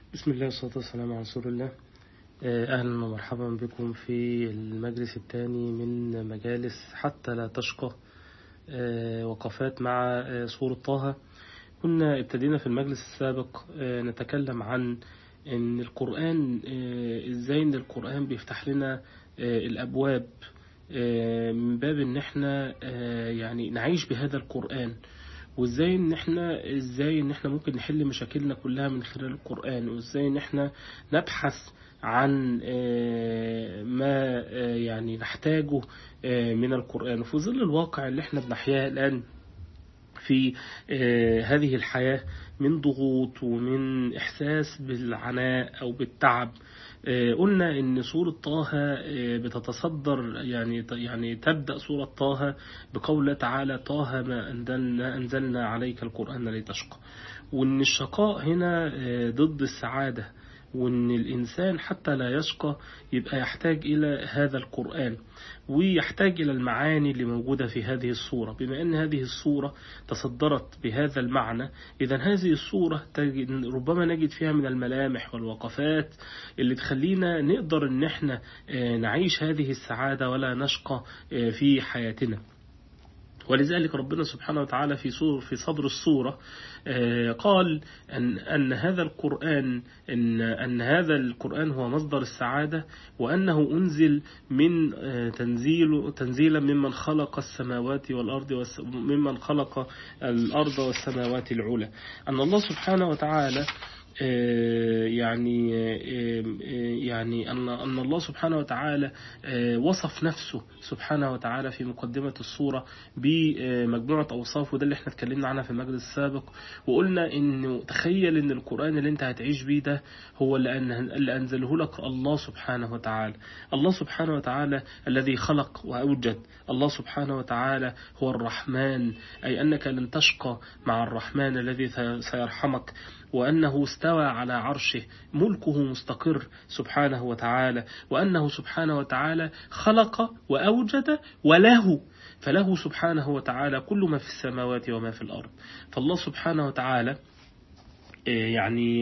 بسم الله والصلاة والسلام على رسول الله أهلا ومرحبا بكم في المجلس الثاني من مجالس حتى لا تشقى وقفات مع سورة طه كنا ابتدينا في المجلس السابق نتكلم عن ان القرآن ازاي ان القرآن بيفتح لنا الابواب من باب ان احنا يعني نعيش بهذا القرآن وازاي ان احنا ازاي ان احنا ممكن نحل مشاكلنا كلها من خلال القرآن وازاي ان احنا نبحث عن ما يعني نحتاجه من القرآن وفي ظل الواقع اللي احنا بنحياه الآن في هذه الحياة من ضغوط ومن إحساس بالعناء أو بالتعب قلنا ان سورة طه بتتصدر يعني يعني تبدأ سورة طه بقول تعالى طه ما أنزلنا, أنزلنا عليك القرآن لتشقى وان الشقاء هنا ضد السعادة وان الإنسان حتى لا يشقى يبقى يحتاج إلى هذا القرآن ويحتاج إلى المعاني اللي موجودة في هذه الصورة بما أن هذه الصورة تصدرت بهذا المعنى إذا هذه الصورة ربما نجد فيها من الملامح والوقفات اللي تخلينا نقدر أن احنا نعيش هذه السعادة ولا نشقى في حياتنا ولذلك ربنا سبحانه وتعالى في صور في صدر الصورة قال أن أن هذا القرآن أن أن هذا القرآن هو مصدر السعادة وأنه أنزل من تنزيل تنزيلا ممن خلق السماوات والأرض ممن خلق الأرض والسماوات العلى أن الله سبحانه وتعالى يعني يعني أن أن الله سبحانه وتعالى وصف نفسه سبحانه وتعالى في مقدمة الصورة بمجموعة أوصاف وده اللي احنا اتكلمنا عنها في المجلس السابق وقلنا إنه تخيل إن القرآن اللي أنت هتعيش بيه ده هو اللي أنزله لك الله سبحانه وتعالى الله سبحانه وتعالى الذي خلق وأوجد الله سبحانه وتعالى هو الرحمن أي أنك لن تشقى مع الرحمن الذي سيرحمك وأنه استوى على عرشه ملكه مستقر سبحانه وتعالى وأنه سبحانه وتعالى خلق وأوجد وله فله سبحانه وتعالى كل ما في السماوات وما في الأرض فالله سبحانه وتعالى يعني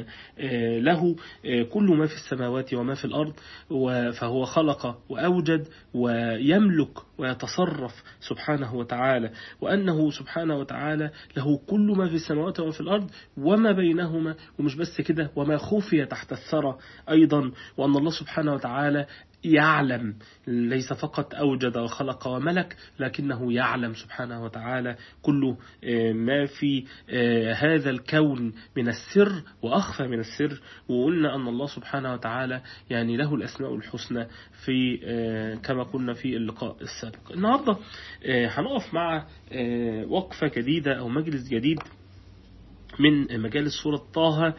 له كل ما في السماوات وما في الأرض فهو خلق وأوجد ويملك ويتصرف سبحانه وتعالى وأنه سبحانه وتعالى له كل ما في السماوات وما في الأرض وما بينهما ومش بس كده وما خفي تحت الثرى أيضا وأن الله سبحانه وتعالى يعلم ليس فقط أوجد وخلق وملك لكنه يعلم سبحانه وتعالى كل ما في هذا الكون من السر وأخفى من السر وقلنا أن الله سبحانه وتعالى يعني له الأسماء الحسنى في كما قلنا في اللقاء السابق النهاردة هنقف مع وقفة جديدة أو مجلس جديد من مجال سورة طه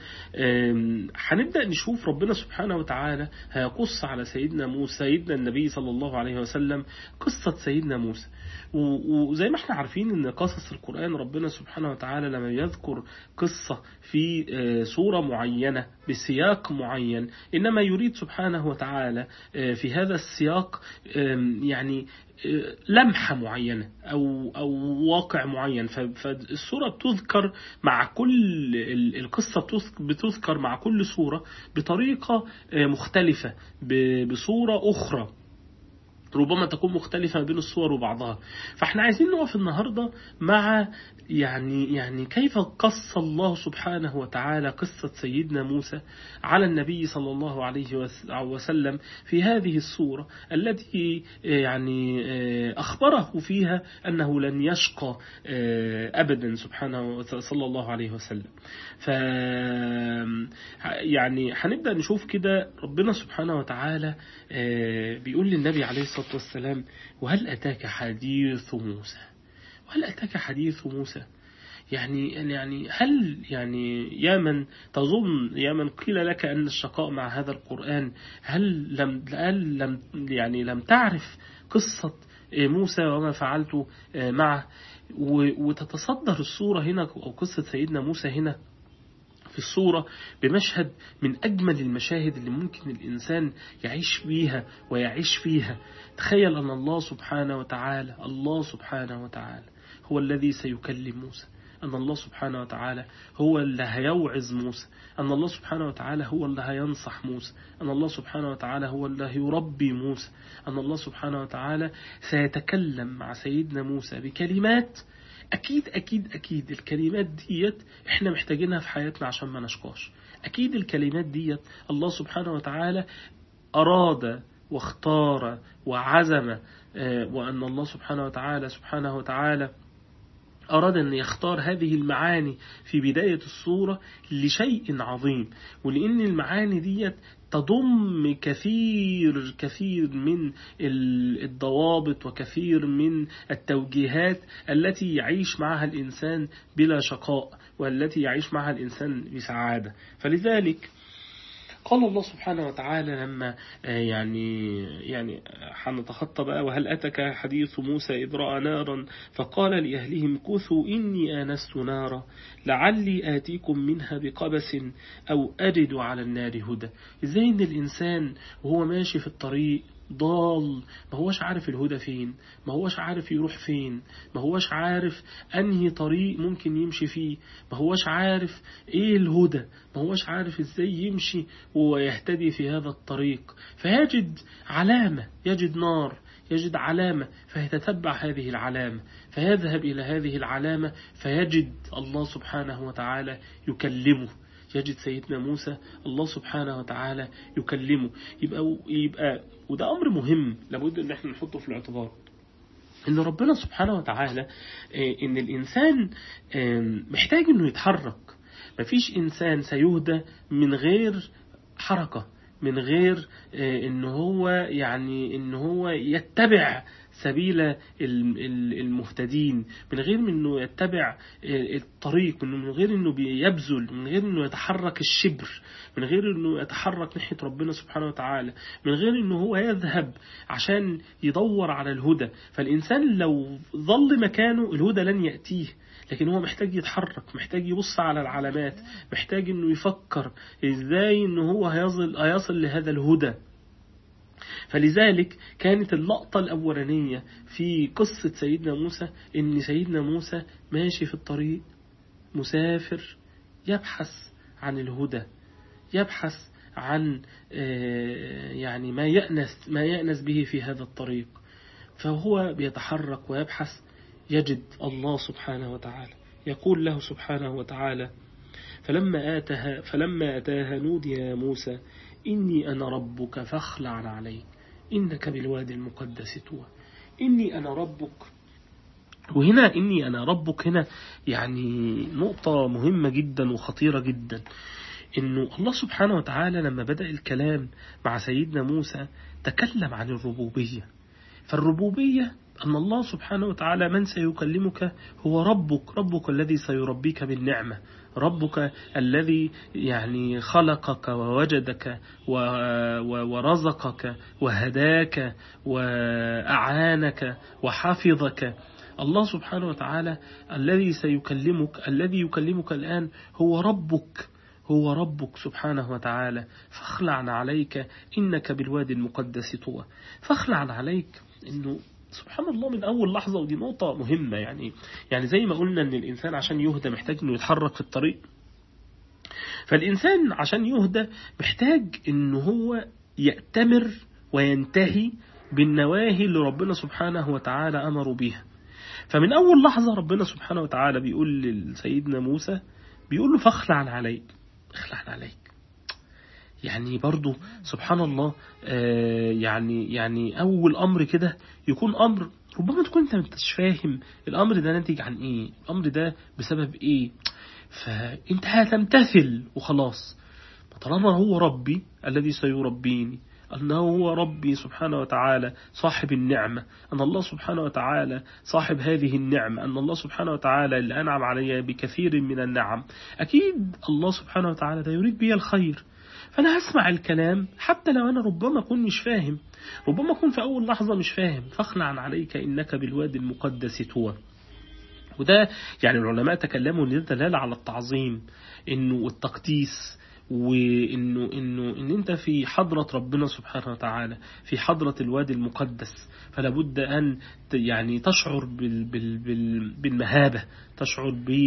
هنبدأ نشوف ربنا سبحانه وتعالى هيقص على سيدنا موسى سيدنا النبي صلى الله عليه وسلم قصة سيدنا موسى وزي ما احنا عارفين ان قصص القرآن ربنا سبحانه وتعالى لما يذكر قصة في صورة معينة بسياق معين إنما يريد سبحانه وتعالى في هذا السياق يعني لمحة معينة أو أو واقع معين فالصورة بتذكر مع كل القصة بتذكر مع كل صورة بطريقة مختلفة بصورة أخرى ربما تكون مختلفة بين الصور وبعضها فاحنا عايزين نقف النهاردة مع يعني يعني كيف قص الله سبحانه وتعالى قصة سيدنا موسى على النبي صلى الله عليه وسلم في هذه الصورة التي يعني أخبره فيها أنه لن يشقى أبدا سبحانه صلى الله عليه وسلم ف يعني هنبدأ نشوف كده ربنا سبحانه وتعالى بيقول للنبي عليه الصلاة والسلام وهل أتاك حديث موسى وهل أتاك حديث موسى يعني يعني هل يعني يا من تظن يا من قيل لك أن الشقاء مع هذا القرآن هل لم هل لم يعني لم تعرف قصة موسى وما فعلت معه وتتصدر الصورة هنا أو قصة سيدنا موسى هنا في الصورة بمشهد من أجمل المشاهد اللي ممكن الإنسان يعيش بيها ويعيش فيها تخيل أن الله سبحانه وتعالى الله سبحانه وتعالى هو الذي سيكلم موسى أن الله سبحانه وتعالى هو اللي هيوعظ موسى أن الله سبحانه وتعالى هو اللي هينصح موسى أن الله سبحانه وتعالى هو اللي هيربي موسى أن الله سبحانه وتعالى سيتكلم مع سيدنا موسى بكلمات أكيد أكيد أكيد الكلمات ديت إحنا محتاجينها في حياتنا عشان ما نشقاش أكيد الكلمات ديت الله سبحانه وتعالى أراد واختار وعزم وأن الله سبحانه وتعالى سبحانه وتعالى أراد أن يختار هذه المعاني في بداية الصورة لشيء عظيم ولأن المعاني ديت تضم كثير كثير من الضوابط وكثير من التوجيهات التي يعيش معها الإنسان بلا شقاء والتي يعيش معها الإنسان بسعادة فلذلك قال الله سبحانه وتعالى لما يعني يعني حنتخطى بقى وهل أتك حديث موسى إذ رأى نارا فقال لأهلهم كثوا إني آنست نارا لعلي آتيكم منها بقبس أو أجد على النار هدى إزاي إن الإنسان وهو ماشي في الطريق ضال ما هوش عارف الهدى فين ما هوش عارف يروح فين ما هوش عارف أنهي طريق ممكن يمشي فيه ما هوش عارف إيه الهدى ما هوش عارف إزاي يمشي ويهتدي في هذا الطريق فيجد علامة يجد نار يجد علامة فيتتبع هذه العلامة فيذهب إلى هذه العلامة فيجد الله سبحانه وتعالى يكلمه يجد سيدنا موسى الله سبحانه وتعالى يكلمه يبقى, يبقى وده أمر مهم لابد أن احنا نحطه في الاعتبار ان ربنا سبحانه وتعالى ان الانسان محتاج انه يتحرك مفيش انسان سيهدى من غير حركة من غير ان هو يعني ان هو يتبع سبيل المهتدين من غير انه يتبع الطريق من غير انه بيبذل من غير انه يتحرك الشبر من غير انه يتحرك ناحية ربنا سبحانه وتعالى من غير انه هو يذهب عشان يدور على الهدى فالإنسان لو ظل مكانه الهدى لن يأتيه لكن هو محتاج يتحرك محتاج يبص على العلامات محتاج انه يفكر ازاي انه هو هيصل, هيصل لهذا الهدى فلذلك كانت اللقطة الأولانية في قصة سيدنا موسى إن سيدنا موسى ماشي في الطريق مسافر يبحث عن الهدى يبحث عن يعني ما يأنس ما يأنس به في هذا الطريق فهو بيتحرك ويبحث يجد الله سبحانه وتعالى يقول له سبحانه وتعالى فلما آتها فلما أتاها نودي يا موسى إني أنا ربك فاخلع عليك إنك بالوادي المقدس طوى إني أنا ربك وهنا إني أنا ربك هنا يعني نقطة مهمة جدا وخطيرة جدا إنه الله سبحانه وتعالى لما بدأ الكلام مع سيدنا موسى تكلم عن الربوبية فالربوبية أن الله سبحانه وتعالى من سيكلمك هو ربك ربك الذي سيربيك بالنعمة ربك الذي يعني خلقك ووجدك ورزقك وهداك وأعانك وحفظك الله سبحانه وتعالى الذي سيكلمك الذي يكلمك الآن هو ربك هو ربك سبحانه وتعالى فاخلع عليك إنك بالوادي المقدس طوى فاخلع عليك إنه سبحان الله من أول لحظة ودي نقطة مهمة يعني يعني زي ما قلنا أن الإنسان عشان يهدى محتاج أنه يتحرك في الطريق فالإنسان عشان يهدى محتاج أنه هو يأتمر وينتهي بالنواهي اللي ربنا سبحانه وتعالى أمر بها فمن أول لحظة ربنا سبحانه وتعالى بيقول لسيدنا موسى بيقول له فاخلع عليك اخلع عليك يعني برضو سبحان الله آه يعني يعني أول أمر كده يكون أمر ربما تكون أنت مش فاهم الأمر ده ناتج عن إيه الأمر ده بسبب إيه فأنت هتمتثل وخلاص طالما هو ربي الذي سيربيني أنه هو ربي سبحانه وتعالى صاحب النعمة أن الله سبحانه وتعالى صاحب هذه النعمة أن الله سبحانه وتعالى اللي أنعم علي بكثير من النعم أكيد الله سبحانه وتعالى ده يريد بي الخير فأنا هسمع الكلام حتى لو أنا ربما أكون مش فاهم ربما أكون في أول لحظة مش فاهم فاخلع عليك إنك بالوادي المقدس توى وده يعني العلماء تكلموا ان ده دلالة على التعظيم انه التقديس وانه انه ان انت في حضرة ربنا سبحانه وتعالى في حضرة الوادي المقدس فلا بد ان يعني تشعر بال بال بال بالمهابة تشعر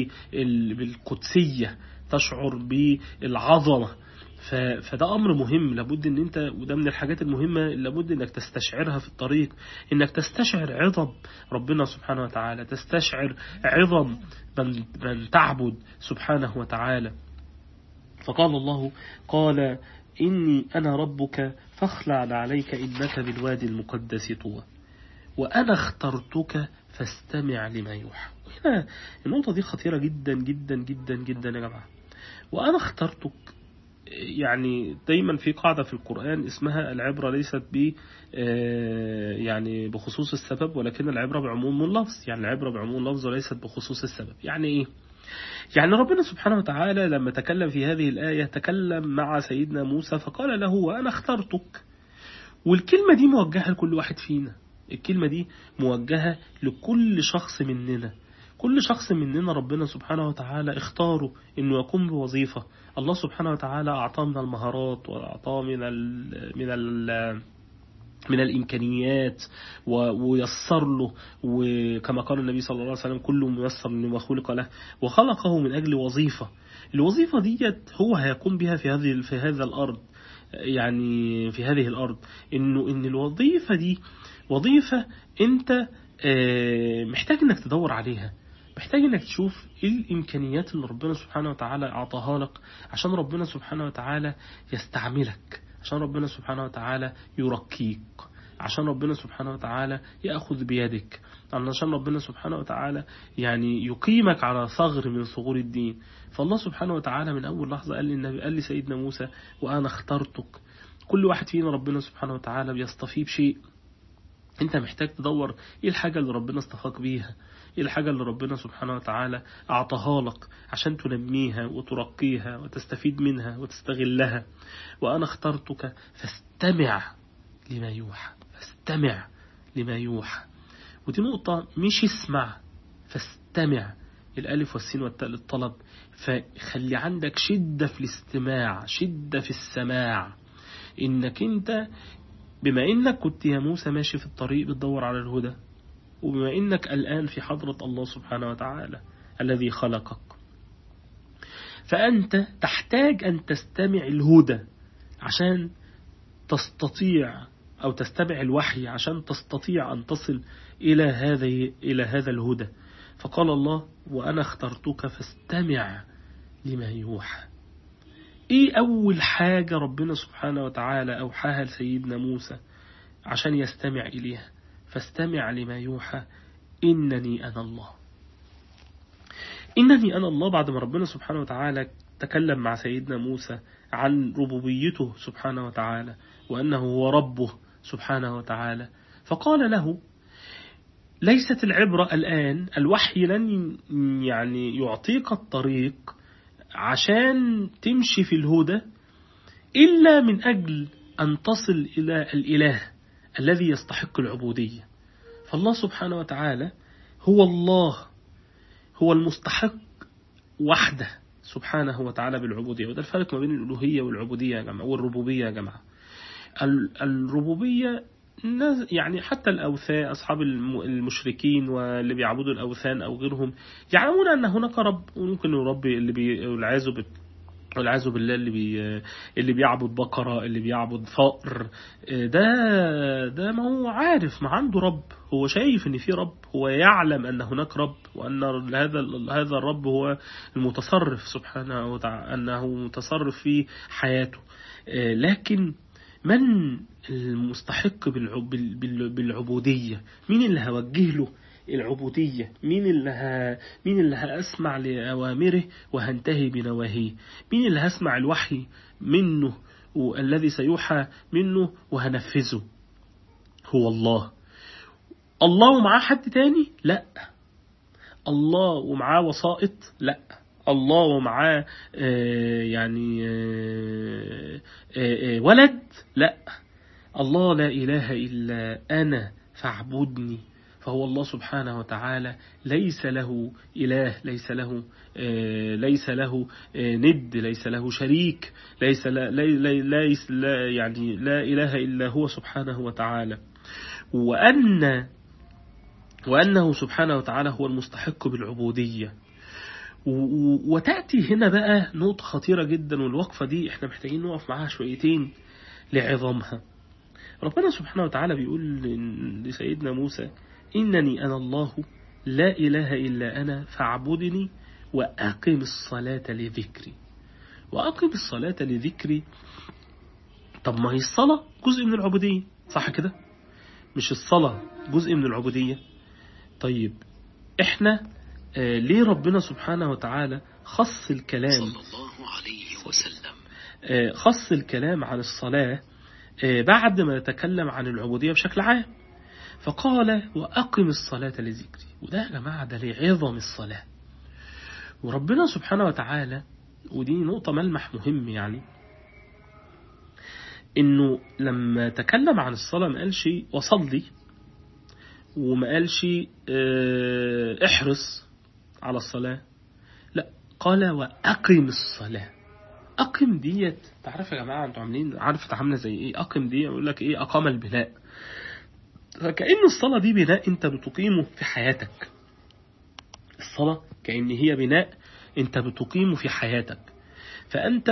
بالقدسية تشعر بالعظمة فده امر مهم لابد ان انت وده من الحاجات المهمه لابد انك تستشعرها في الطريق انك تستشعر عظم ربنا سبحانه وتعالى تستشعر عظم من, من تعبد سبحانه وتعالى فقال الله قال إني أنا ربك فاخلع عليك إنك بالوادي المقدس طوى وأنا اخترتك فاستمع لما يوحى وهنا النقطة دي خطيرة جدا جدا جدا جدا يا جماعة وأنا اخترتك يعني دايما في قاعدة في القرآن اسمها العبرة ليست ب يعني بخصوص السبب ولكن العبرة بعموم اللفظ يعني العبرة بعموم اللفظ وليست بخصوص السبب يعني ايه يعني ربنا سبحانه وتعالى لما تكلم في هذه الآية تكلم مع سيدنا موسى فقال له وأنا اخترتك والكلمة دي موجهة لكل واحد فينا الكلمة دي موجهة لكل شخص مننا كل شخص مننا ربنا سبحانه وتعالى اختاره انه يقوم بوظيفة الله سبحانه وتعالى اعطاه من المهارات واعطاه من ال من ال من الإمكانيات ويسر له وكما قال النبي صلى الله عليه وسلم كل ميسر لما خلق له وخلقه من أجل وظيفة الوظيفة ديت هو هيقوم بها في هذه في هذا الأرض يعني في هذه الأرض إنه إن الوظيفة دي وظيفة أنت محتاج إنك تدور عليها محتاج انك تشوف ايه الامكانيات اللي ربنا سبحانه وتعالى اعطاها لك عشان ربنا سبحانه وتعالى يستعملك عشان ربنا سبحانه وتعالى يرقيك عشان ربنا سبحانه وتعالى يأخذ بيدك عشان ربنا سبحانه وتعالى يعني يقيمك على ثغر من ثغور الدين فالله سبحانه وتعالى من أول لحظة قال للنبي قال لسيدنا موسى وأنا اخترتك كل واحد فينا ربنا سبحانه وتعالى بيصطفيه بشيء انت محتاج تدور ايه الحاجة اللي ربنا اصطفاك بيها ايه الحاجة اللي ربنا سبحانه وتعالى اعطاها لك عشان تنميها وترقيها وتستفيد منها وتستغلها وانا اخترتك فاستمع لما يوحى فاستمع لما يوحى ودي نقطة مش اسمع فاستمع الالف والسين والتاء للطلب فخلي عندك شدة في الاستماع شدة في السماع انك انت بما انك كنت يا موسى ماشي في الطريق بتدور على الهدى وبما انك الآن في حضرة الله سبحانه وتعالى الذي خلقك فأنت تحتاج أن تستمع الهدى عشان تستطيع أو تستمع الوحي عشان تستطيع أن تصل إلى هذا إلى هذا الهدى فقال الله وأنا اخترتك فاستمع لما يوحى ايه اول حاجة ربنا سبحانه وتعالى اوحاها لسيدنا موسى عشان يستمع اليها فاستمع لما يوحى انني انا الله انني انا الله بعد ما ربنا سبحانه وتعالى تكلم مع سيدنا موسى عن ربوبيته سبحانه وتعالى وانه هو ربه سبحانه وتعالى فقال له ليست العبرة الآن الوحي لن يعني يعطيك الطريق عشان تمشي في الهدى إلا من أجل أن تصل إلى الإله الذي يستحق العبودية فالله سبحانه وتعالى هو الله هو المستحق وحده سبحانه وتعالى بالعبودية وده الفرق ما بين الألوهية والعبودية يا جماعة والربوبية يا جماعة الربوبية يعني حتى الأوثان أصحاب المشركين واللي بيعبدوا الأوثان أو غيرهم يعلمون أن هناك رب وممكن يربي اللي بيعاذوا والعياذ بالله اللي بي اللي بيعبد بقرة اللي بيعبد فأر ده ده ما هو عارف ما عنده رب هو شايف ان في رب هو يعلم ان هناك رب وان هذا هذا الرب هو المتصرف سبحانه وتعالى انه متصرف في حياته لكن من المستحق بالعبودية مين اللي هوجه له العبودية مين اللي ه... مين اللي هأسمع لأوامره وهنتهي بنواهيه مين اللي هسمع الوحي منه والذي سيوحى منه وهنفذه هو الله الله ومعاه حد تاني لا الله ومعاه وسائط لا الله ومعاه يعني ولد لا الله لا إله إلا أنا فاعبدني فهو الله سبحانه وتعالى ليس له إله ليس له آه، ليس له آه، ند ليس له شريك ليس لا لي- ليس لا يعني لا إله إلا هو سبحانه وتعالى وأن وأنه سبحانه وتعالى هو المستحق بالعبودية و- و- وتأتي هنا بقى نقطة خطيرة جدا والوقفة دي احنا محتاجين نقف معاها شويتين لعظمها ربنا سبحانه وتعالى بيقول لسيدنا موسى إنني أنا الله لا إله إلا أنا فاعبدني وأقم الصلاة لذكري وأقم الصلاة لذكري طب ما هي الصلاة جزء من العبودية صح كده مش الصلاة جزء من العبودية طيب احنا آه ليه ربنا سبحانه وتعالى خص الكلام صلى الله عليه وسلم آه، خص الكلام عن الصلاة آه، بعد ما تكلم عن العبودية بشكل عام فقال وأقم الصلاة لذكري وده يا جماعة ده لعظم الصلاة وربنا سبحانه وتعالى ودي نقطة ملمح مهم يعني إنه لما تكلم عن الصلاة ما قالش وصلي وما قالش آه، احرص على الصلاة لا قال وأقم الصلاة أقم ديت تعرف يا جماعة انتوا عاملين عارف عاملة زي ايه أقم دي يقول لك ايه أقام البناء فكأن الصلاة دي بناء انت بتقيمه في حياتك الصلاة كأن هي بناء انت بتقيمه في حياتك فأنت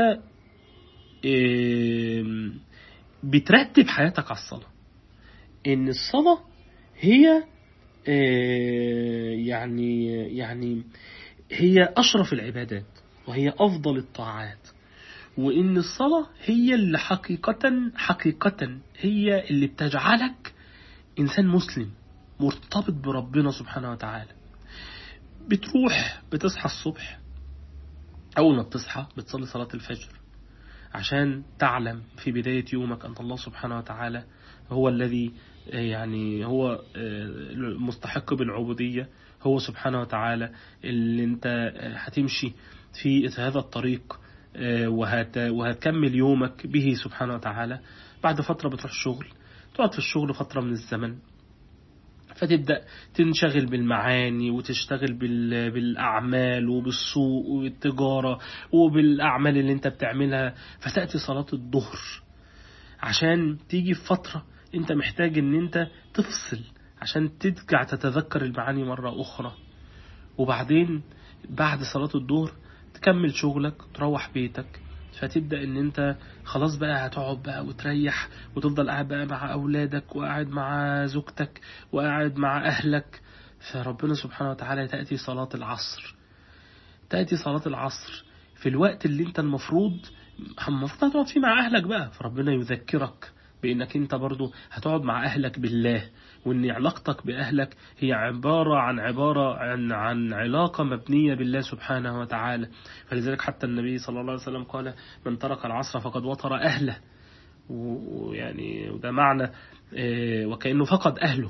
آم، بترتب حياتك على الصلاة ان الصلاة هي آه، يعني يعني هي أشرف العبادات وهي أفضل الطاعات وإن الصلاة هي اللي حقيقة حقيقة هي اللي بتجعلك إنسان مسلم مرتبط بربنا سبحانه وتعالى بتروح بتصحى الصبح أول ما بتصحى بتصلي صلاة الفجر عشان تعلم في بداية يومك أن الله سبحانه وتعالى هو الذي آه، يعني هو آه، المستحق بالعبودية هو سبحانه وتعالى اللي انت آه، هتمشي في هذا الطريق آه، وهت وهتكمل يومك به سبحانه وتعالى بعد فترة بتروح الشغل تقعد في الشغل فترة من الزمن فتبدأ تنشغل بالمعاني وتشتغل بال- بالأعمال وبالسوق والتجارة وبالأعمال اللي انت بتعملها فتأتي صلاة الظهر عشان تيجي في فترة انت محتاج ان انت تفصل عشان ترجع تتذكر المعاني مرة أخرى وبعدين بعد صلاة الظهر تكمل شغلك تروح بيتك فتبدأ ان انت خلاص بقى هتقعد بقى وتريح وتفضل قاعد بقى مع اولادك وقاعد مع زوجتك وقاعد مع اهلك فربنا سبحانه وتعالى تأتي صلاة العصر تأتي صلاة العصر في الوقت اللي انت المفروض المفروض هتقعد فيه مع اهلك بقى فربنا يذكرك بانك انت برضو هتقعد مع اهلك بالله وان علاقتك باهلك هي عبارة عن عبارة عن عن علاقة مبنية بالله سبحانه وتعالى فلذلك حتى النبي صلى الله عليه وسلم قال من ترك العصر فقد وطر اهله و- ويعني وده معنى آه، وكأنه فقد اهله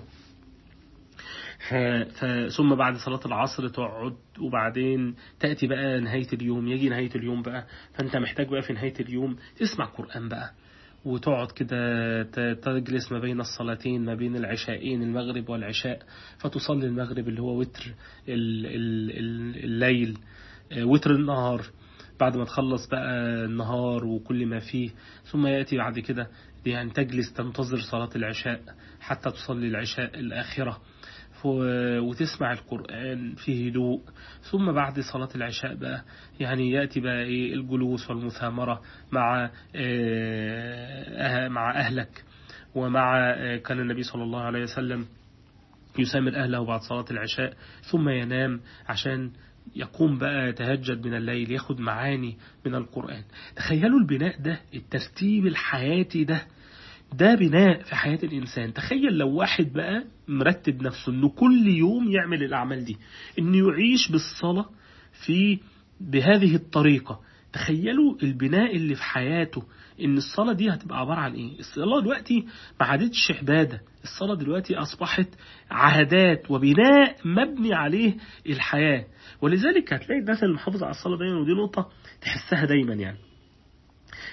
ف- ف- ثم بعد صلاة العصر تقعد وبعدين تأتي بقى نهاية اليوم يجي نهاية اليوم بقى فأنت محتاج بقى في نهاية اليوم تسمع قرآن بقى وتقعد كده ت- تجلس ما بين الصلاتين ما بين العشاءين المغرب والعشاء فتصلي المغرب اللي هو وتر ال- ال- ال- الليل آه، وتر النهار بعد ما تخلص بقى النهار وكل ما فيه ثم يأتي بعد كده يعني تجلس تنتظر صلاة العشاء حتى تصلي العشاء الآخرة ف- وتسمع القرآن في هدوء ثم بعد صلاة العشاء بقى يعني يأتي بقى إيه الجلوس والمثامرة مع آه، مع أهلك ومع آه، كان النبي صلى الله عليه وسلم يسامر أهله بعد صلاة العشاء ثم ينام عشان يقوم بقى يتهجد من الليل ياخد معاني من القرآن تخيلوا البناء ده الترتيب الحياتي ده ده بناء في حياة الإنسان تخيل لو واحد بقى مرتب نفسه أنه كل يوم يعمل الأعمال دي أنه يعيش بالصلاة في بهذه الطريقة تخيلوا البناء اللي في حياته ان الصلاة دي هتبقى عبارة عن ايه الصلاة دلوقتي ما عادتش عبادة الصلاة دلوقتي اصبحت عادات وبناء مبني عليه الحياة ولذلك هتلاقي الناس اللي محافظة على الصلاة دايما ودي نقطة تحسها دايما يعني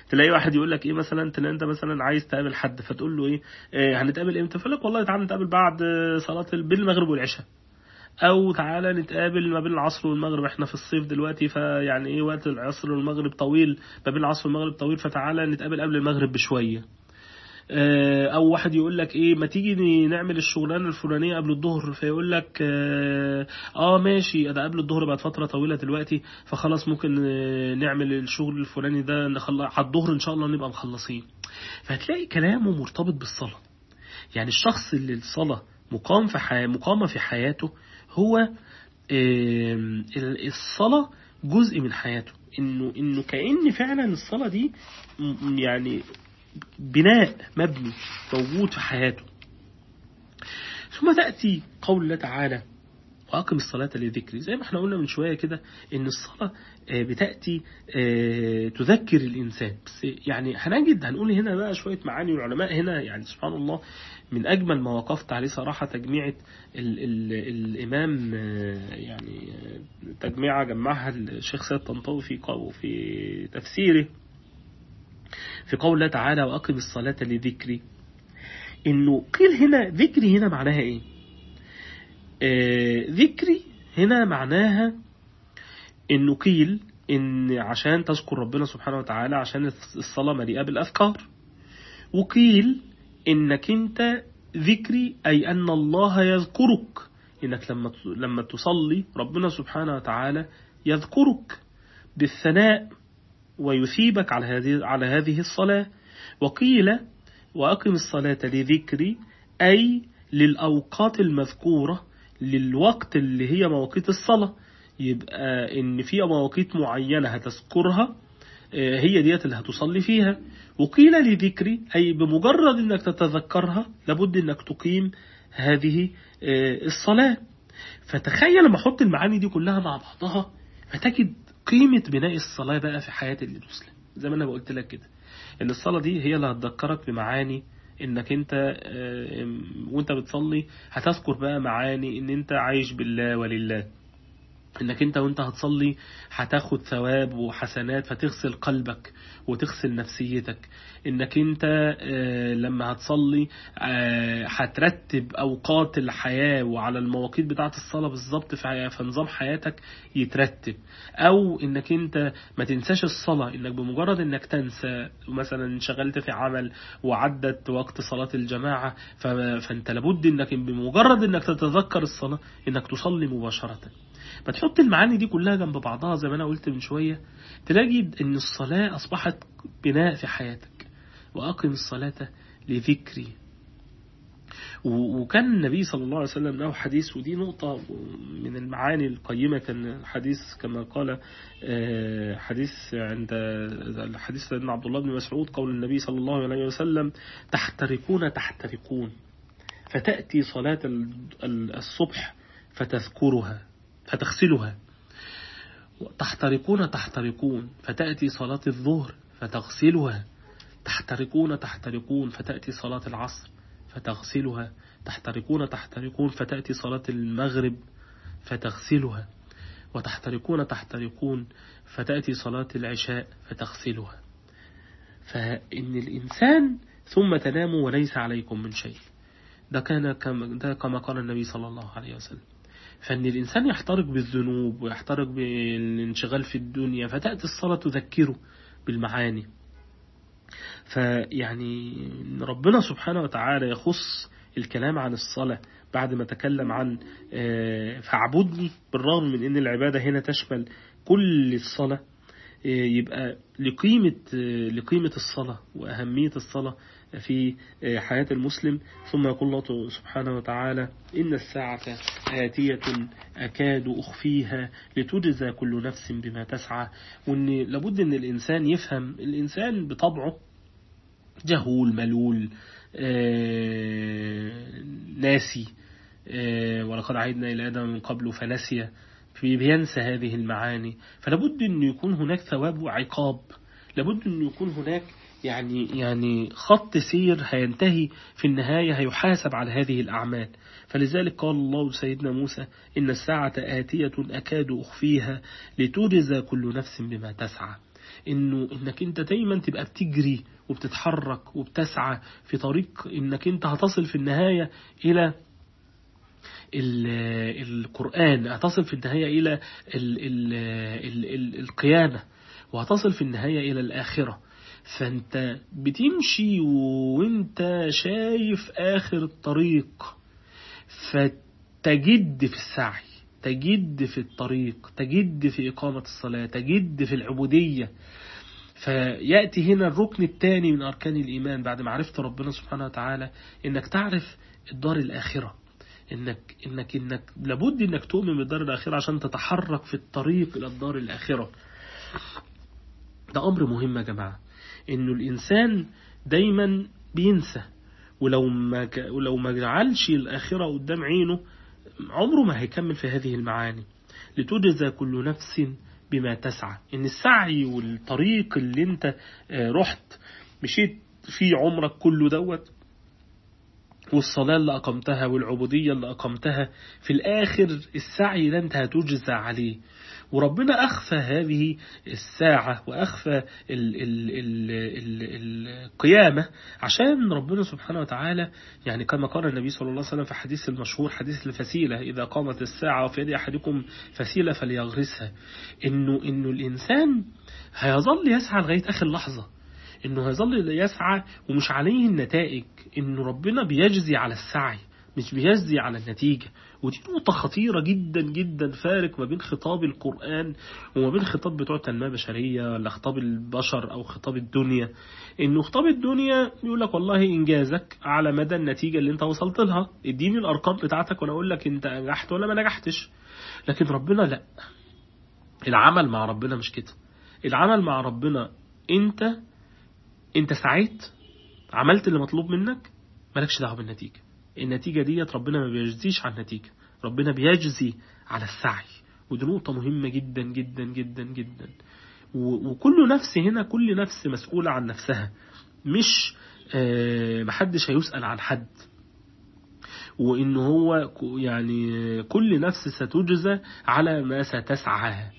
تلاقي واحد يقول لك ايه مثلا تلاقي انت مثلا عايز تقابل حد فتقول له ايه, إيه هنتقابل امتى فيقول لك والله تعالى نتقابل بعد صلاه بين المغرب والعشاء او تعالى نتقابل ما بين العصر والمغرب احنا في الصيف دلوقتي فيعني ايه وقت العصر والمغرب طويل ما بين العصر والمغرب طويل فتعالى نتقابل قبل المغرب بشويه او واحد يقول لك ايه ما تيجي نعمل الشغلانه الفلانيه قبل الظهر فيقول لك اه, آه ماشي ده قبل الظهر بعد فتره طويله دلوقتي فخلاص ممكن نعمل الشغل الفلاني ده نخلص على الظهر ان شاء الله نبقى مخلصين فهتلاقي كلامه مرتبط بالصلاه يعني الشخص اللي الصلاه مقام في حي... مقامه في حياته هو اه الصلاه جزء من حياته انه انه كان فعلا الصلاه دي يعني بناء مبني موجود في حياته ثم تأتي قول الله تعالى وأقم الصلاة لذكري زي ما احنا قلنا من شوية كده إن الصلاة بتأتي تذكر الإنسان بس يعني هنجد هنقول هنا بقى شوية معاني العلماء هنا يعني سبحان الله من أجمل ما وقفت عليه صراحة تجميعة ال ال الإمام يعني تجميعة جمعها الشيخ سيد طنطاوي في في تفسيره في قول الله تعالى وأقم الصلاة لذكري إنه قيل هنا ذكري هنا معناها إيه آه ذكري هنا معناها إنه قيل إن عشان تذكر ربنا سبحانه وتعالى عشان الصلاة مليئة بالأذكار وقيل إنك أنت ذكري أي أن الله يذكرك إنك لما لما تصلي ربنا سبحانه وتعالى يذكرك بالثناء ويثيبك على هذه على هذه الصلاة وقيل وأقم الصلاة لذكري أي للأوقات المذكورة للوقت اللي هي مواقيت الصلاة يبقى إن في مواقيت معينة هتذكرها هي ديت اللي هتصلي فيها وقيل لذكري أي بمجرد أنك تتذكرها لابد أنك تقيم هذه الصلاة فتخيل لما أحط المعاني دي كلها مع بعضها فتجد قيمة بناء الصلاة بقى في حياة المسلم زي ما أنا قلت لك كده إن الصلاة دي هي اللي هتذكرك بمعاني إنك أنت وأنت بتصلي هتذكر بقى معاني إن أنت عايش بالله ولله انك انت وانت هتصلي هتاخد ثواب وحسنات فتغسل قلبك وتغسل نفسيتك انك انت لما هتصلي هترتب اوقات الحياة وعلى المواقيت بتاعة الصلاة بالظبط في نظام حياتك يترتب او انك انت ما تنساش الصلاة انك بمجرد انك تنسى مثلا انشغلت في عمل وعدت وقت صلاة الجماعة فانت لابد انك بمجرد انك تتذكر الصلاة انك تصلي مباشرة فتحط المعاني دي كلها جنب بعضها زي ما انا قلت من شوية تلاقي ان الصلاة اصبحت بناء في حياتك واقم الصلاة لذكري وكان النبي صلى الله عليه وسلم له حديث ودي نقطة من المعاني القيمة كان الحديث كما قال حديث عند حديث سيدنا عبد الله بن مسعود قول النبي صلى الله عليه وسلم تحترقون تحترقون فتأتي صلاة الصبح فتذكرها فتغسلها تحترقون تحترقون فتأتي صلاة الظهر فتغسلها تحترقون تحترقون فتأتي صلاة العصر فتغسلها تحترقون تحترقون فتأتي صلاة المغرب فتغسلها وتحترقون تحترقون فتأتي صلاة العشاء فتغسلها فإن الإنسان ثم تناموا وليس عليكم من شيء ده كان كما, ده كما قال النبي صلى الله عليه وسلم فإن الإنسان يحترق بالذنوب ويحترق بالانشغال في الدنيا فتأتي الصلاة تذكره بالمعاني فيعني ربنا سبحانه وتعالى يخص الكلام عن الصلاة بعد ما تكلم عن فاعبدني بالرغم من أن العبادة هنا تشمل كل الصلاة يبقى لقيمة لقيمة الصلاة وأهمية الصلاة في حياة المسلم ثم يقول الله سبحانه وتعالى إن الساعة آتية أكاد أخفيها لتجزى كل نفس بما تسعى وإن لابد أن الإنسان يفهم الإنسان بطبعه جهول ملول ناسي ولقد عيدنا إلى آدم من قبل فنسي بينسى هذه المعاني فلابد أن يكون هناك ثواب وعقاب لابد أن يكون هناك يعني يعني خط سير هينتهي في النهاية هيحاسب على هذه الأعمال فلذلك قال الله لسيدنا موسى إن الساعة آتية أكاد أخفيها لتجزى كل نفس بما تسعى إنه إنك أنت دايما تبقى بتجري وبتتحرك وبتسعى في طريق إنك أنت هتصل في النهاية إلى القرآن هتصل في النهاية إلى ال ال ال ال القيامة وهتصل في النهاية إلى الآخرة فأنت بتمشي وانت شايف آخر الطريق فتجد في السعي تجد في الطريق تجد في إقامة الصلاة تجد في العبودية فيأتي هنا الركن الثاني من أركان الإيمان بعد ما عرفت ربنا سبحانه وتعالى إنك تعرف الدار الآخرة إنك, إنك, إنك لابد إنك تؤمن بالدار الآخرة عشان تتحرك في الطريق إلى الدار الآخرة ده أمر مهم يا جماعة إنه الإنسان دايما بينسى ولو ما ك... ولو ما جعلش الآخرة قدام عينه عمره ما هيكمل في هذه المعاني لتجزى كل نفس بما تسعى إن السعي والطريق اللي انت رحت مشيت في عمرك كله دوت والصلاة اللي أقمتها والعبودية اللي أقمتها في الآخر السعي ده أنت هتجزى عليه وربنا أخفى هذه الساعة وأخفى ال ال ال ال القيامة عشان ربنا سبحانه وتعالى يعني كما قال النبي صلى الله عليه وسلم في حديث المشهور حديث الفسيلة إذا قامت الساعة وفي يد أحدكم فسيلة فليغرسها إنه, إنه الإنسان هيظل يسعى لغاية آخر لحظة انه هيظل يسعى ومش عليه النتائج انه ربنا بيجزي على السعي مش بيجزي على النتيجة ودي نقطة خطيرة جدا جدا فارق ما بين خطاب القرآن وما بين خطاب بتوع التنمية البشرية ولا خطاب البشر أو خطاب الدنيا إنه خطاب الدنيا يقول لك والله إنجازك على مدى النتيجة اللي أنت وصلت لها اديني الأرقام بتاعتك وأنا أقول لك أنت نجحت ولا ما نجحتش لكن ربنا لا العمل مع ربنا مش كده العمل مع ربنا أنت انت سعيت عملت اللي مطلوب منك مالكش دعوه بالنتيجه النتيجه ديت ربنا ما بيجزيش على النتيجه ربنا بيجزي على السعي ودي نقطة مهمة جدا جدا جدا جدا وكل نفس هنا كل نفس مسؤولة عن نفسها مش محدش هيسأل عن حد وإن هو يعني كل نفس ستجزى على ما ستسعى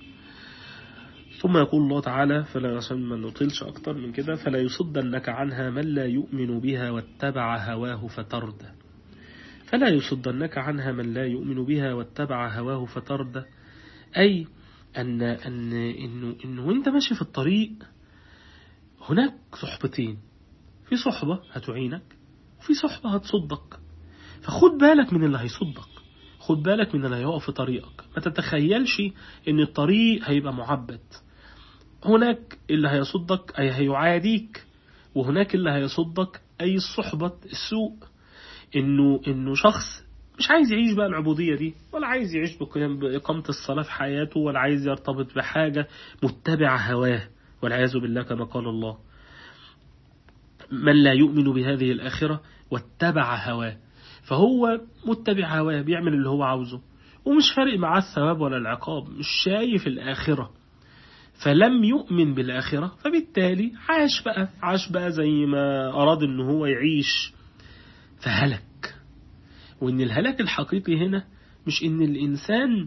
ثم يقول الله تعالى فلا عشان ما نطيلش أكتر من كده فلا يصدنك عنها من لا يؤمن بها واتبع هواه فتردى فلا يصدنك عنها من لا يؤمن بها واتبع هواه فتردى أي أن أن إنه إنه أنت ماشي في الطريق هناك صحبتين في صحبة هتعينك وفي صحبة هتصدك فخد بالك من اللي هيصدك خد بالك من اللي هيقف في طريقك ما تتخيلش ان الطريق هيبقى معبد هناك اللي هيصدك أي هيعاديك وهناك اللي هيصدك أي الصحبة السوء إنه إنه شخص مش عايز يعيش بقى العبودية دي ولا عايز يعيش بإقامة الصلاة في حياته ولا عايز يرتبط بحاجة متبع هواه والعياذ بالله كما قال الله من لا يؤمن بهذه الآخرة واتبع هواه فهو متبع هواه بيعمل اللي هو عاوزه ومش فارق معاه الثواب ولا العقاب مش شايف الآخرة فلم يؤمن بالآخرة فبالتالي عاش بقى عاش بقى زي ما أراد إن هو يعيش فهلك وإن الهلاك الحقيقي هنا مش إن الإنسان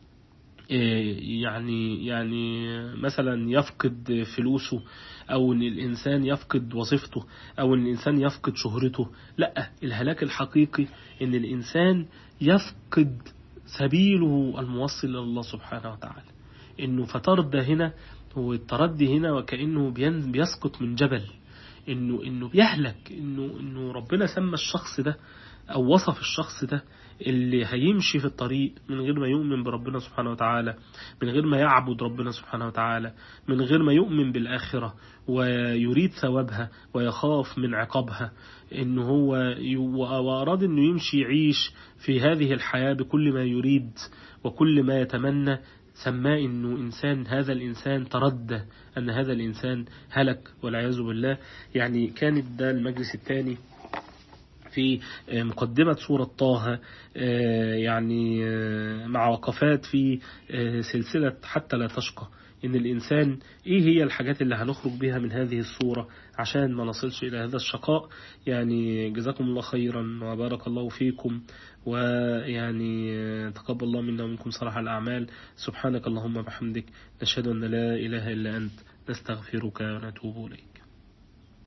يعني يعني مثلا يفقد فلوسه أو إن الإنسان يفقد وظيفته أو إن الإنسان يفقد شهرته لا الهلاك الحقيقي إن الإنسان يفقد سبيله الموصل إلى الله سبحانه وتعالى إنه فترد هنا هو التردي هنا وكأنه بيسقط من جبل إنه إنه بيهلك إنه إنه ربنا سمى الشخص ده أو وصف الشخص ده اللي هيمشي في الطريق من غير ما يؤمن بربنا سبحانه وتعالى من غير ما يعبد ربنا سبحانه وتعالى من غير ما يؤمن بالآخرة ويريد ثوابها ويخاف من عقابها إن هو وأراد أنه يمشي يعيش في هذه الحياة بكل ما يريد وكل ما يتمنى سماه انه انسان هذا الانسان تردى ان هذا الانسان هلك والعياذ بالله يعني كانت ده المجلس الثاني في مقدمة سورة طه يعني مع وقفات في سلسلة حتى لا تشقى إن الإنسان إيه هي الحاجات اللي هنخرج بها من هذه الصورة عشان ما نصلش إلى هذا الشقاء يعني جزاكم الله خيرا وبارك الله فيكم ويعني تقبل الله منا ومنكم صلاح الأعمال سبحانك اللهم بحمدك نشهد أن لا إله إلا أنت نستغفرك ونتوب إليك